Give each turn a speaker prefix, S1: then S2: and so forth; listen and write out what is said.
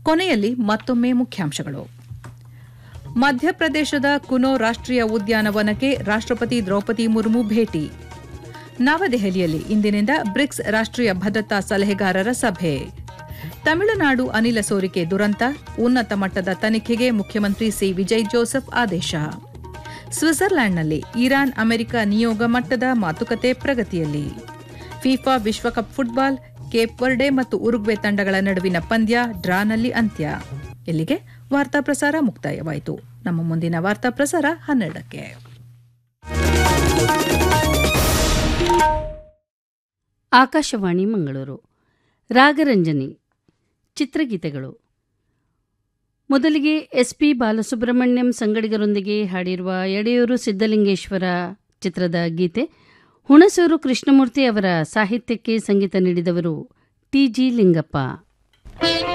S1: ಕೊನೆಯಲ್ಲಿ ಮತ್ತೊಮ್ಮೆ ಮುಖ್ಯಾಂಶಗಳು ಮಧ್ಯಪ್ರದೇಶದ ಕುನೋ ರಾಷ್ಟ್ರೀಯ ಉದ್ಯಾನವನಕ್ಕೆ ರಾಷ್ಟ್ರಪತಿ ದ್ರೌಪದಿ ಮುರ್ಮು ಭೇಟಿ ನವದೆಹಲಿಯಲ್ಲಿ ಇಂದಿನಿಂದ ಬ್ರಿಕ್ಸ್ ರಾಷ್ಟ್ರೀಯ ಭದ್ರತಾ ಸಲಹೆಗಾರರ ಸಭೆ ತಮಿಳುನಾಡು ಅನಿಲ ಸೋರಿಕೆ ದುರಂತ ಉನ್ನತ ಮಟ್ಟದ ತನಿಖೆಗೆ ಮುಖ್ಯಮಂತ್ರಿ ಸಿ ವಿಜಯ್ ಜೋಸೆಫ್ ಆದೇಶ ಸ್ವಿಟ್ಜರ್ಲ್ಯಾಂಡ್ನಲ್ಲಿ ಇರಾನ್ ಅಮೆರಿಕ ನಿಯೋಗ ಮಟ್ಟದ ಮಾತುಕತೆ ಪ್ರಗತಿಯಲ್ಲಿ ಫಿಫಾ ವಿಶ್ವಕಪ್ ಫುಟ್ಬಾಲ್ ಕೇಪ್ ವರ್ಡೆ ಮತ್ತು ಉರುಗ್ವೆ ತಂಡಗಳ ನಡುವಿನ ಪಂದ್ಯ ಡ್ರಾನಲ್ಲಿ ಅಂತ್ಯ ಇಲ್ಲಿಗೆ ವಾರ್ತಾ ಪ್ರಸಾರ ಮುಕ್ತಾಯವಾಯಿತು ನಮ್ಮ ಮುಂದಿನ ವಾರ್ತಾ ಪ್ರಸಾರ ಹನ್ನೆರಡಕ್ಕೆ
S2: ಆಕಾಶವಾಣಿ ಮಂಗಳೂರು ರಾಗರಂಜನಿ ಚಿತ್ರಗೀತೆಗಳು ಮೊದಲಿಗೆ ಎಸ್ ಪಿ ಬಾಲಸುಬ್ರಹ್ಮಣ್ಯಂ ಸಂಗಡಿಗರೊಂದಿಗೆ ಹಾಡಿರುವ ಎಡೆಯೂರು ಸಿದ್ದಲಿಂಗೇಶ್ವರ ಚಿತ್ರದ ಗೀತೆ ಹುಣಸೂರು ಕೃಷ್ಣಮೂರ್ತಿ ಅವರ ಸಾಹಿತ್ಯಕ್ಕೆ ಸಂಗೀತ ನೀಡಿದವರು ಟಿ ಜಿ ಲಿಂಗಪ್ಪ